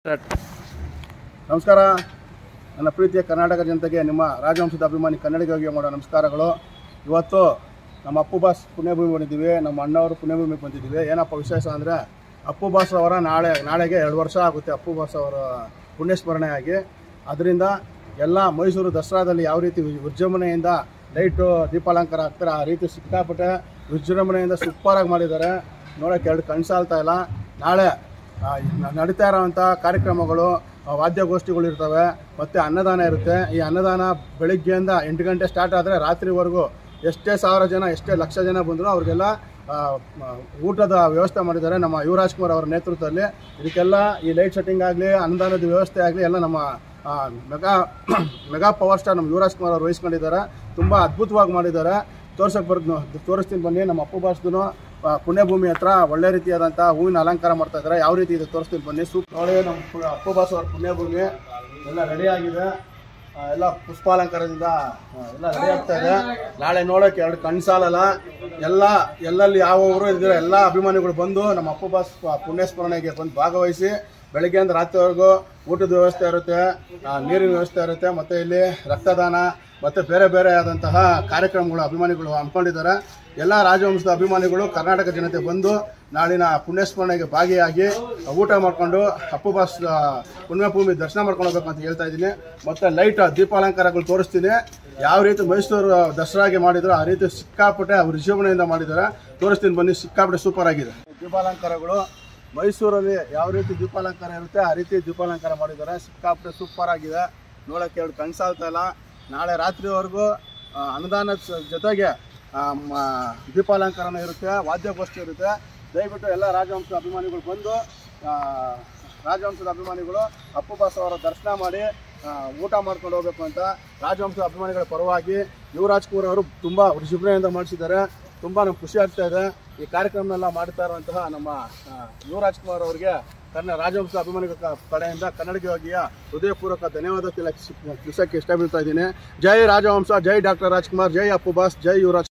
ನಮಸ್ಕಾರ ನನ್ನ ಪ್ರೀತಿಯ ಕರ್ನಾಟಕ ಜನತೆಗೆ ನಿಮ್ಮ ರಾಜವಂಶದ ಅಭಿಮಾನಿ ಕನ್ನಡಿಗರಿಗೆ ಮಾಡೋ ನಮಸ್ಕಾರಗಳು ಇವತ್ತು ನಮ್ಮ ಅಪ್ಪು ಬಾಸ್ ಪುಣ್ಯಭೂಮಿ ಬಂದಿದ್ದೀವಿ ನಮ್ಮ ಅಣ್ಣವರು ಪುಣ್ಯಭೂಮಿಗೆ ಬಂದಿದ್ದೀವಿ ಏನಪ್ಪ ವಿಶೇಷ ಅಂದರೆ ಅಪ್ಪು ಬಾಸ್ ಅವರ ನಾಳೆ ನಾಳೆಗೆ ಎರಡು ವರ್ಷ ಆಗುತ್ತೆ ಅಪ್ಪು ಬಾಸ್ ಅವರ ಪುಣ್ಯಸ್ಮರಣೆ ಆಗಿ ಅದರಿಂದ ಎಲ್ಲ ಮೈಸೂರು ದಸರಾದಲ್ಲಿ ಯಾವ ರೀತಿ ವಿ- ವಿಜೃಂಭಣೆಯಿಂದ ಲೈಟು ದೀಪಾಲಂಕಾರ ಹಾಕ್ತಾರೆ ಆ ರೀತಿ ಸಿಕ್ಕಾಪಟ್ಟೆ ವಿಜೃಂಭಣೆಯಿಂದ ಸೂಪರಾಗಿ ಮಾಡಿದ್ದಾರೆ ನೋಡೋಕ್ಕೆ ಎರಡು ಕಣ್ಸಾಲ್ತಾ ಇಲ್ಲ ನಾಳೆ ಆ, ನ- ನಡೀತಾ ಇರೋವಂಥ ಕಾರ್ಯಕ್ರಮಗಳು ಆ, ವಾದ್ಯಗೋಷ್ಠಿಗಳು ಇರ್ತವೆ ಮತ್ತು ಅನ್ನದಾನ ಇರುತ್ತೆ ಈ ಅನ್ನದಾನ ಬೆಳಿಗ್ಗೆಯಿಂದ ಎಂಟು ಗಂಟೆ ಸ್ಟಾರ್ಟ್ ಆದರೆ ರಾತ್ರಿವರೆಗೂ ಎಷ್ಟೇ ಸಾವಿರ ಜನ ಎಷ್ಟೇ ಲಕ್ಷ ಜನ ಬಂದರೂ ಅವ್ರಿಗೆಲ್ಲ ಆ, ಮ- ಊಟದ ವ್ಯವಸ್ಥೆ ಮಾಡಿದ್ದಾರೆ ನಮ್ಮ ಯುವರಾಜ್ ಕುಮಾರ್ ಅವರ ನೇತೃತ್ವದಲ್ಲಿ ಇದಕ್ಕೆಲ್ಲ ಈ ಲೈಟ್ ಸೆಟ್ಟಿಂಗ್ ಆಗಲಿ ಅನ್ನದಾನದ ವ್ಯವಸ್ಥೆ ಆಗಲಿ ಎಲ್ಲ ನಮ್ಮ ಆ, ಮೆಗಾ ಮೆಗಾ ಪವರ್ ಸ್ಟಾರ್ ನಮ್ಮ ಯುವರಾಜ್ ಕುಮಾರ್ ಅವರು ವಹಿಸ್ಕೊಂಡಿದ್ದಾರೆ ತುಂಬ ಅದ್ಭುತವಾಗಿ ಮಾಡಿದ್ದಾರೆ ತೋರ್ಸಕ್ಕೆ ಬರ್ದು ತೋರಿಸ್ತೀನಿ ಬನ್ನಿ ನಮ್ಮ ಅಪ್ಪು ಬಾಸ್ದು ಪುಣ್ಯಭೂಮಿ ಹತ್ರ ಒಳ್ಳೆ ರೀತಿಯಾದಂಥ ಹೂವಿನ ಅಲಂಕಾರ ಮಾಡ್ತಾ ಇದ್ದಾರೆ ಯಾವ ರೀತಿ ಇದೆ ತೋರಿಸ್ತೀನಿ ಬನ್ನಿ ಸೂಪ್ ನೋಡಿ ನಮ್ಮ ಪು- ಅಪ್ಪು ಬಾಸ್ ಅವ್ರ ಪುಣ್ಯಭೂಮಿ ಎಲ್ಲ ರೆಡಿ ಆಗಿದೆ ಆ, ಎಲ್ಲ ಪುಷ್ಪಾಲಂಕಾರದಿಂದ ಆ, ಎಲ್ಲ ರೆಡಿ ಆಗ್ತಾ ಇದೆ ನಾಳೆ ನೋಡೋಕೆ ಎರಡು ಕಣ್ಸಾಲಲ್ಲ ಎಲ್ಲ ಎಲ್ಲಲ್ಲಿ ಯಾವ ಊರು ಇದ್ದೀರ ಎಲ್ಲ ಅಭಿಮಾನಿಗಳು ಬಂದು ನಮ್ಮ ಅಪ್ಪು ಬಾಸ್ ಪ- ಪುಣ್ಯಸ್ಮರಣೆಗೆ ಬಂದು ಭಾಗವಹಿಸಿ ಬೆಳಗ್ಗೆಯಿಂದ ರಾತ್ರಿವರೆಗೂ ಊಟದ ವ್ಯವಸ್ಥೆ ಇರುತ್ತೆ ಆ, ನೀರಿನ ವ್ಯವಸ್ಥೆ ಇರುತ್ತೆ ಮತ್ತು ಇಲ್ಲಿ ರಕ್ತದಾನ ಮತ್ತು ಬೇರೆ ಬೇರೆ ಆದಂತಹ ಕಾರ್ಯಕ್ರಮಗಳು ಅಭಿಮಾನಿಗಳು ಹಮ್ಮಿಕೊಂಡಿದ್ದಾರೆ ಎಲ್ಲ ರಾಜವಂಶದ ಅಭಿಮಾನಿಗಳು ಕರ್ನಾಟಕ ಜನತೆ ಬಂದು ನಾಳಿನ ಪುಣ್ಯಸ್ಮರಣೆಗೆ ಭಾಗಿಯಾಗಿ ಊಟ ಮಾಡಿಕೊಂಡು ಅಪ್ಪು ಬಾಸ್ ಆ, ಪುಣ್ಯಭೂಮಿ ದರ್ಶನ ಮಾಡ್ಕೊಂಡು ಹೋಗ್ಬೇಕು ಅಂತ ಹೇಳ್ತಾ ಇದ್ದೀನಿ ಮತ್ತು ಲೈಟ್ ದೀಪಾಲಂಕಾರಗಳು ತೋರಿಸ್ತೀನಿ ಯಾವ ರೀತಿ ಮೈಸೂರು ದಸರಾಗೆ ಮಾಡಿದ್ರು ಆ ರೀತಿ ಸಿಕ್ಕಾಪಟ್ಟೆ ಅವ್ರ ವಿಜೃಂಭಣೆಯಿಂದ ಮಾಡಿದ್ದಾರೆ ತೋರಿಸ್ತೀನಿ ಬನ್ನಿ ಸಿಕ್ಕಾಪಟ್ಟೆ ಸೂಪರ್ ಆಗಿದೆ ದೀಪಾಲಂಕಾರಗಳು ಮೈಸೂರಲ್ಲಿ ಯಾವ ರೀತಿ ದೀಪಾಲಂಕಾರ ಇರುತ್ತೆ ಆ ರೀತಿ ದೀಪಾಲಂಕಾರ ಮಾಡಿದ್ದಾರೆ ಸಿಕ್ಕಾಪಟ್ಟೆ ಸೂಪರ್ ಆಗಿದೆ ನೋಡೋಕ್ಕೆ ಎರಡು ಕಣ್ಸಾಲ್ತಾ ಇಲ್ಲ ನಾಳೆ ರಾತ್ರಿವರೆಗೂ ಆ, ಅನ್ನದಾನದ ಸ- ಜೊತೆಗೆ ಆ, ಮ- ದೀಪಾಲಂಕಾರನ ಇರುತ್ತೆ ವಾದ್ಯಗೋಷ್ಠಿ ಇರುತ್ತೆ ದಯವಿಟ್ಟು ಎಲ್ಲ ರಾಜವಂಶದ ಅಭಿಮಾನಿಗಳು ಬಂದು ಆ, ರಾಜವಂಶದ ಅಭಿಮಾನಿಗಳು ಅಪ್ಪು ಬಾಸ್ ಅವರ ದರ್ಶನ ಮಾಡಿ ಆ, ಊಟ ಮಾಡ್ಕೊಂಡು ಹೋಗ್ಬೇಕು ಅಂತ ರಾಜವಂಶದ ಅಭಿಮಾನಿಗಳ ಪರವಾಗಿ ಯುವರಾಜ್ ಕುಮಾರ್ ಅವರು ತುಂಬ ವಿಜೃಂಭಣೆಯಿಂದ ಮಾಡಿಸಿದ್ದಾರೆ ತುಂಬ ನಮ್ಗೆ ಖುಷಿ ಆಗ್ತಾ ಇದೆ ಈ ಕಾರ್ಯಕ್ರಮನೆಲ್ಲ ಮಾಡ್ತಾ ಇರುವಂತಹ ನಮ್ಮ ಆ, ಯುವರಾಜ್ ಕುಮಾರ್ ಅವರಿಗೆ ಕನ್ನಡ ರಾಜವಂಶದ ಅಭಿಮಾನಿಗಳ ಕ- ಕಡೆಯಿಂದ ಕನ್ನಡಿಗವಾಗಿಯ ಹೃದಯಪೂರ್ವಕ ಧನ್ಯವಾದ ತಿಲಕ್ ತಿಳಿಸಕ್ಕೆ ಇಷ್ಟ ಬೀಳ್ತಾ ಇದ್ದೀನಿ ಜೈ ರಾಜವಂಶ ಜೈ ಡಾಕ್ಟರ್ ರಾಜ್ಕುಮಾರ್ ಜೈ ಅಪ್ಪು ಬಾಸ್ ಜೈ ಯುವರಾಜ್